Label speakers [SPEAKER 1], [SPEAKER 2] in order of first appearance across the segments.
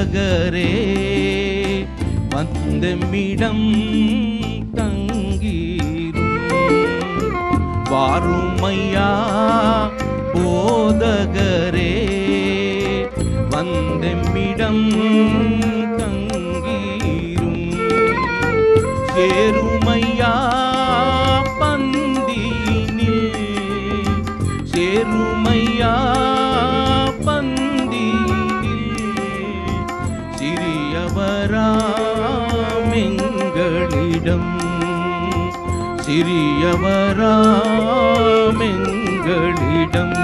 [SPEAKER 1] போதகரே வந்தமிடம் தங்கீரும் வாருமையா போதகரே வந்தமிடம் தங்கீரும் சேருமையா பந்தியினில் சேருமையா பந்தியினில் சிறியவராமெங்களிடம் சிறியவராமெங்களிடம்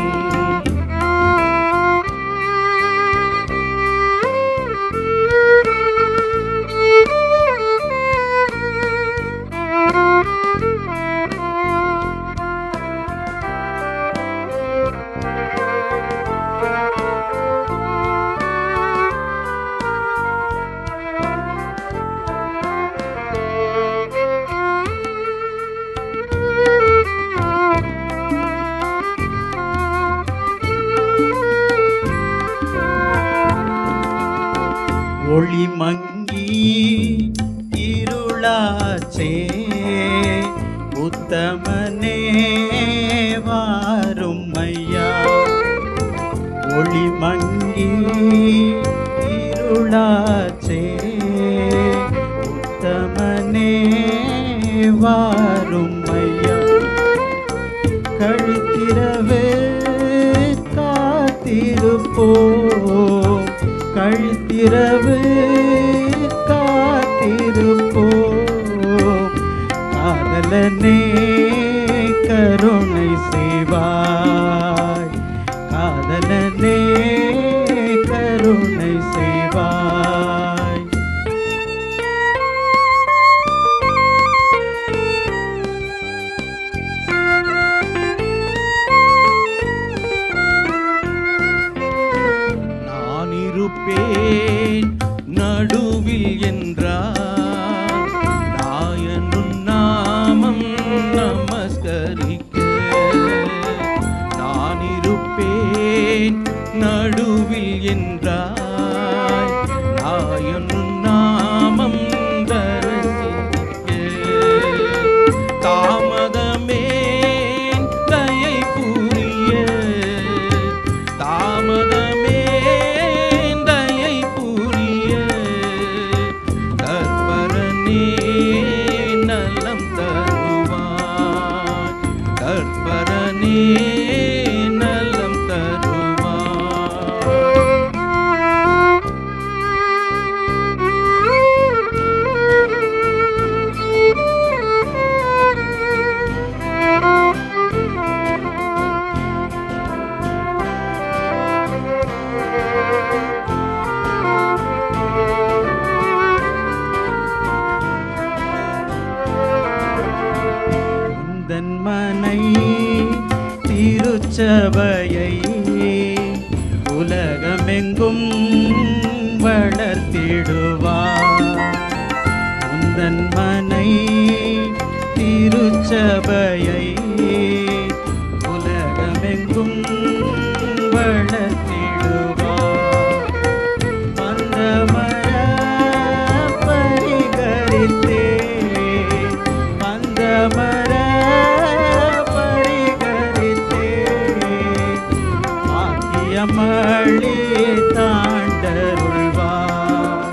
[SPEAKER 2] ஒளி மங்கி இருளாச்சே உத்தமனே வாரும் ஐயா ஒளி மங்கி இருளாச்சே உத்தமனே வாரும் ஐயா கழுத்திரவே காத்திருப்போம் கழுத்திரவு காத்திருப்போம் காதலனே கருணை செய்வாய் காதலனே கருணை செய்வாய்
[SPEAKER 1] நான் இருப்பேன் நடுவில் என்றார் நாயனும் நாமம் நமஸ்கரிக்க நான் இருப்பேன் நடுவில் என்றார் நாயனும் நாமம் தரிசிக்க தாமதமேன் தயை புரிய தாமதமேன் தயை புரிய தற்பரனே நலம் தருவாய் தற்பரனே நலம் தருவாய்
[SPEAKER 2] உந்தன் மனை திருச்சபையை உலகமெங்கும் வளர்த்திடுவார் உந்தன் மனை திருச்சபையை உலகமெங்கும் வளர்த்திடுவார் வந்தமர பரிகரித்தே வந்தமர பரிகரித்தே பாக்கியமளி தாண்டருள்வார்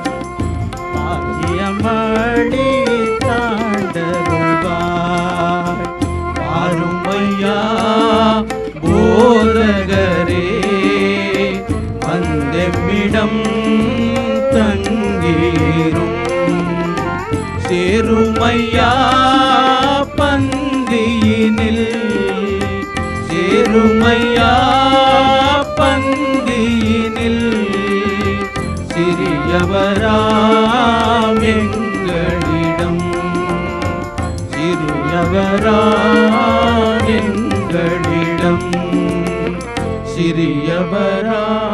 [SPEAKER 2] பாக்கியமளி தாண்டருள்வார்
[SPEAKER 1] பாரும் ஐயா போதகரே வந்தெம்மிடம் தங்கீரும் சேருமையா பந்தியினில் சேருமையா பந்தியினில் சிறியவராம் எங்களிடம் சிறியவராம் எங்களிடம் சிறியவரா